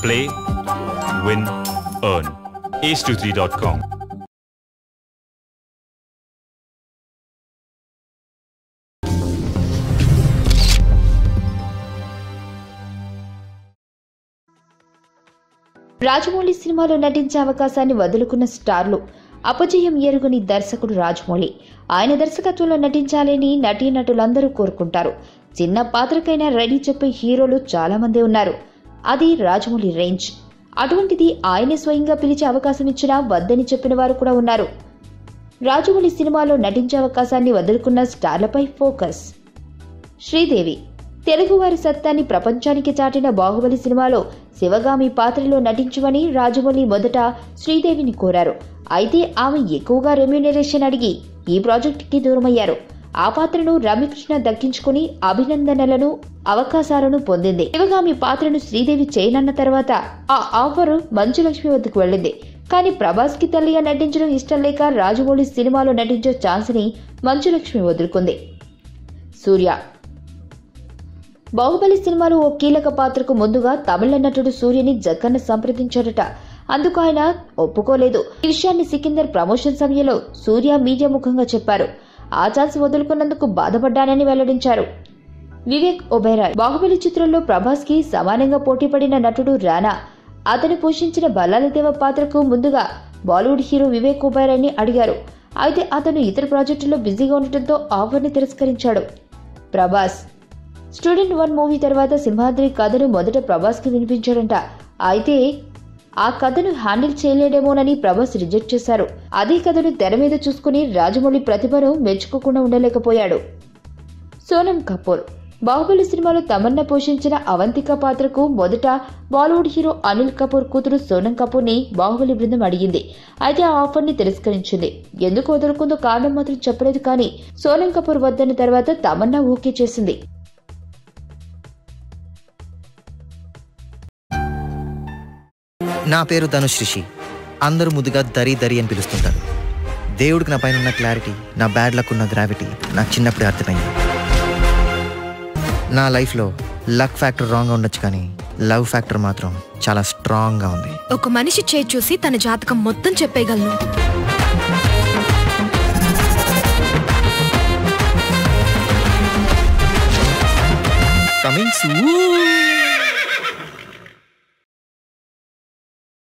Play, win, earn. ace23.com. Rajamouli సినిమాలో నటించే అవకాశాన్ని వదులుకున్న స్టార్లు అపజయం ఎరుగని దర్శకుడు రాజమౌళి ఆయన దర్శకత్వంలో నటించాలని నటీనటులందరూ కోరుకుంటారు చిన్న పాత్రకైనా రెడీ చెప్పే హీరోలు చాలా మంది ఉన్నారు అది రాజమౌళి రేంజ్ అటువంటిది ఆయనే స్వయంగా పిలిచే అవకాశం ఇచ్చినా వద్దని చెప్పిన వారు కూడా ఉన్నారు రాజమౌళి సినిమాలో నటించే అవకాశాన్ని వదులుకున్న స్టార్లపై ఫోకస్ శ్రీదేవి తెలుగువారి సత్తాన్ని ప్రపంచానికి చాటిన బాహుబలి సినిమాలో శివగామి పాత్రలో నటించమని రాజమౌళి మొదట శ్రీదేవిని కోరారు అయితే ఆమె ఎక్కువగా రెమ్యూనరేషన్ అడిగి ఈ ప్రాజెక్టుకి దూరమయ్యారు ఆ పాత్రను రమ్యకృష్ణ దక్కించుకుని అభినందనలను అవకాశాలను పొందింది శివగామి పాత్రను శ్రీదేవి చేయనన్న తర్వాత ఆ ఆఫర్ మంచు లక్ష్మి వద్దకు వెళ్ళింది కానీ ప్రభాస్ కి తల్లిగా నటించడం ఇష్టం లేక రాజమౌళి సినిమాలో నటించే ఛాన్స్ ని మంచు లక్ష్మి వదులుకుంది సూర్య బాహుబలి సినిమాలో ఓ కీలక పాత్రకు ముందుగా తమిళ నటుడు సూర్యని జక్కన్న సంప్రదించాడట అందుకు ఆయన ఒప్పుకోలేదు ఈ విషయాన్ని సికిందర్ ప్రమోషన్ సమయంలో సూర్య మీడియా ముఖంగా చెప్పారు ఆ ఛాన్స్ వదులుకున్నందుకు బాధపడ్డానని వెల్లడించారు వివేక్ ఒబెరాయ్ బాహుబలి చిత్రంలో ప్రభాస్ కి సమానంగా పోటీపడిన నటుడు రానా అతను పోషించిన బల్లాలదేవ పాత్రకు ముందుగా బాలీవుడ్ హీరో వివేక్ ఒబెరాయ్ ని అడిగారు అయితే అతను ఇతర ప్రాజెక్టుల్లో బిజీగా ఉండటంతో ఆఫర్ని తిరస్కరించాడు ప్రభాస్ స్టూడెంట్ వన్ మూవీ తర్వాత సింహాద్రి కథను మొదట ప్రభాస్కి వినిపించాడంట అయితే ఆ కథను హ్యాండిల్ చేయలేడేమోనని ప్రభాస్ రిజెక్ట్ చేశారు అదే కథను తెర మీద చూసుకుని రాజమౌళి ప్రతిభను మెచ్చుకోకుండా ఉండలేకపోయాడు సోనం కపూర్ బాహుబలి సినిమాలో తమన్నా పోషించిన అవంతిక పాత్రకు మొదట బాలీవుడ్ హీరో అనిల్ కపూర్ కూతురు సోనం కపూర్ ని బాహుబలి బృందం అడిగింది అయితే ఆ ఆఫర్ ని తిరస్కరించింది ఎందుకు వదులుకుందో కారణం మాత్రం చెప్పలేదు కానీ సోనం కపూర్ వద్దన్న తర్వాత తమన్నా ఓకే చేసింది నా పేరు ధనుష్ రిషి అందరూ ముద్దుగా దరి దరి అని పిలుస్తుంటారు దేవుడికి నా పైన ఉన్న క్లారిటీ నా బ్యాడ్ లక్ ఉన్న గ్రావిటీ నాకు చిన్నప్పుడే అర్థమైంది నా లైఫ్లో లక్ ఫ్యాక్టర్ రాంగ్గా ఉండొచ్చు కానీ లవ్ ఫ్యాక్టర్ మాత్రం చాలా స్ట్రాంగ్గా ఉంది ఒక మనిషి చేయి చూసి తన జాతకం మొత్తం చెప్పేయగలను కమింగ్ సూన్